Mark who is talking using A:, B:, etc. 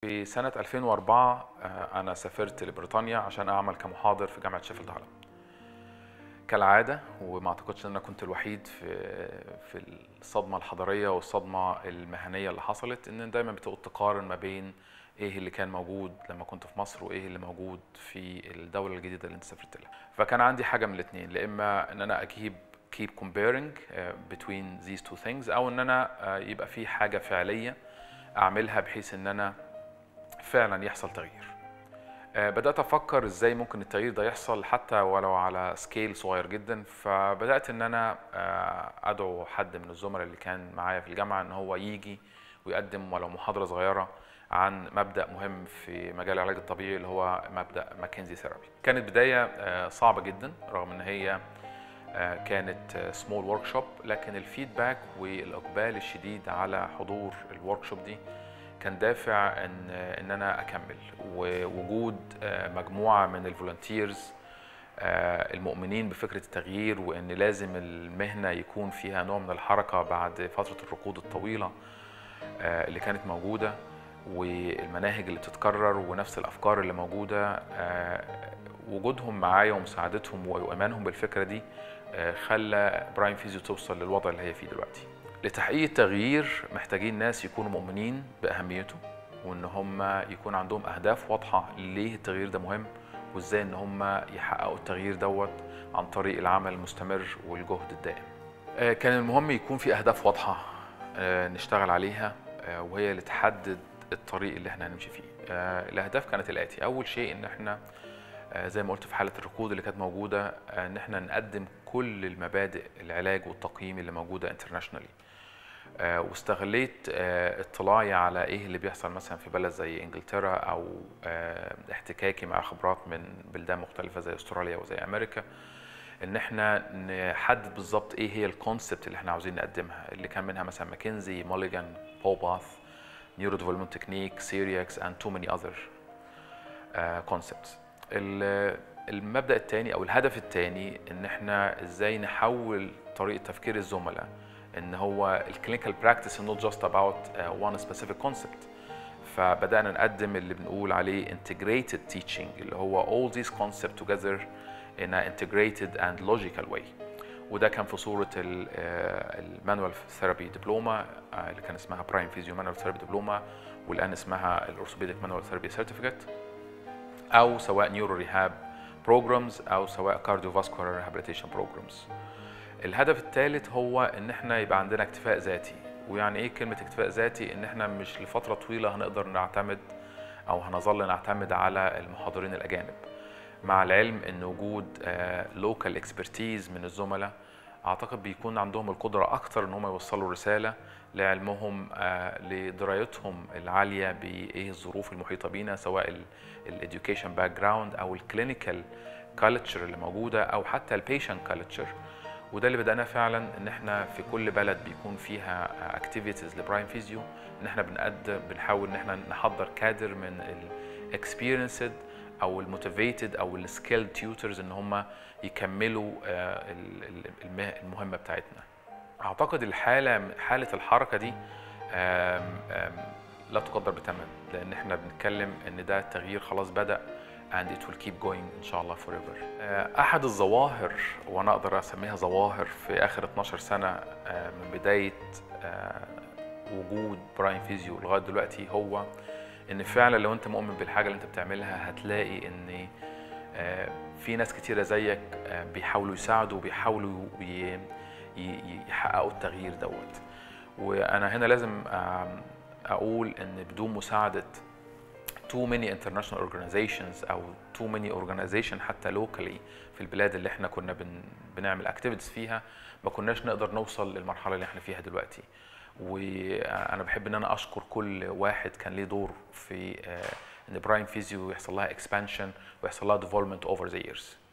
A: في سنة 2004 آه، أنا سافرت لبريطانيا عشان أعمل كمحاضر في جامعة شيفيلد هالم. كالعادة وما أعتقدش إن أنا كنت الوحيد في في الصدمة الحضارية والصدمة المهنية اللي حصلت إن دايما بتقعد تقارن ما بين إيه اللي كان موجود لما كنت في مصر وإيه اللي موجود في الدولة الجديدة اللي أنت سافرت لها. فكان عندي حاجة من الاتنين، يا إما إن أنا أجيب keep comparing uh, between these two things أو إن أنا uh, يبقى في حاجة فعلية أعملها بحيث إن أنا فعلا يحصل تغيير آه، بدات افكر ازاي ممكن التغيير ده يحصل حتى ولو على سكيل صغير جدا فبدات ان انا آه، ادعو حد من الزملاء اللي كان معايا في الجامعه ان هو يجي ويقدم ولو محاضره صغيره عن مبدا مهم في مجال العلاج الطبيعي اللي هو مبدا ماكنزي ثيرابي كانت بدايه آه، صعبه جدا رغم ان هي آه، كانت سمول ورك شوب لكن الفيدباك والاقبال الشديد على حضور الورك شوب دي كان دافع ان ان انا اكمل ووجود آه، مجموعه من الفولunteers المؤمنين بفكره التغيير وان لازم المهنه يكون فيها نوع من الحركه بعد فتره الركود الطويله آه، اللي كانت موجوده والمناهج اللي بتتكرر ونفس الافكار اللي موجوده آه، وجودهم معايا ومساعدتهم وايمانهم بالفكره دي آه، خلى براين فيزيو توصل للوضع اللي هي فيه دلوقتي لتحقيق التغيير محتاجين ناس يكونوا مؤمنين باهميته وان هم يكون عندهم اهداف واضحه ليه التغيير ده مهم وازاي ان هم يحققوا التغيير دوت عن طريق العمل المستمر والجهد الدائم آه، كان المهم يكون في اهداف واضحه آه، نشتغل عليها آه، وهي اللي تحدد الطريق اللي احنا هنمشي فيه آه، الاهداف كانت الاتي اول شيء ان احنا آه، زي ما قلت في حاله الركود اللي كانت موجوده آه، ان احنا نقدم كل المبادئ العلاج والتقييم اللي موجوده انترناشونالي واستغليت آه، اطلاعي على ايه اللي بيحصل مثلا في بلد زي انجلترا او آه، احتكاكي مع خبرات من بلدان مختلفه زي استراليا وزي امريكا ان احنا نحدد بالظبط ايه هي الكونسبت اللي احنا عاوزين نقدمها اللي كان منها مثلا ماكنزي موليجان بوباث نيورو ديفلوبمنت تكنيك سيرياكس اند تو ماني اذر كونسبتس المبدا الثاني او الهدف الثاني ان احنا ازاي نحول طريقه تفكير الزملاء ان هو الكلينيكال براكتس نوت جاست اباوت وان سبيسيفيك كونسبت فبدانا نقدم اللي بنقول عليه integrated teaching اللي هو all these concepts together in a integrated and logical way وده كان في صورة المانوال ثيرابي دبلوما اللي كان اسمها برايم فيزيو مانوال ثيرابي دبلوما والآن اسمها الأورثوبيديك مانوال ثيرابي سيرتيفيكت أو سواء نيورو ريهاب بروجرامز أو سواء كارديو فاسكولار ريهابيليتيشن بروجرامز الهدف الثالث هو ان احنا يبقى عندنا اكتفاء ذاتي ويعني ايه كلمه اكتفاء ذاتي ان احنا مش لفتره طويله هنقدر نعتمد او هنظل نعتمد على المحاضرين الاجانب مع العلم ان وجود لوكال اكسبرتيز من الزملاء اعتقد بيكون عندهم القدره اكتر ان هم يوصلوا رساله لعلمهم آه، لدرايتهم العاليه بايه الظروف المحيطه بينا سواء الاديوكيشن باك جراوند او الكلينيكال كالتشر اللي موجوده او حتى البيشنت كالتشر وده اللي بدأنا فعلا ان احنا في كل بلد بيكون فيها اكتيفيتيز لبراين فيزيو ان احنا بنقدم بنحاول ان احنا نحضر كادر من الاكسبيرينسد او الموتيفيتد او السكيلد تيوترز ان هم يكملوا آه، ال- ال- المه- المهمه بتاعتنا اعتقد الحاله حاله الحركه دي آم، آم، لا تقدر بثمن لان احنا بنتكلم ان ده التغيير خلاص بدا and it will keep going ان شاء الله forever. آه، احد الظواهر وانا اقدر اسميها ظواهر في اخر 12 سنه آه، من بدايه آه، وجود براين فيزيو لغايه دلوقتي هو ان فعلا لو انت مؤمن بالحاجه اللي انت بتعملها هتلاقي ان آه، في ناس كتيره زيك آه، بيحاولوا يساعدوا وبيحاولوا ي- ي- يحققوا التغيير دوت وانا هنا لازم آم، اقول ان بدون مساعده too many international organizations او too many organization حتى locally في البلاد اللي احنا كنا بن بنعمل activities فيها ما كناش نقدر نوصل للمرحله اللي احنا فيها دلوقتي وانا بحب ان انا اشكر كل واحد كان ليه دور في آه، ان براين فيزيو يحصل لها expansion ويحصل لها development over the years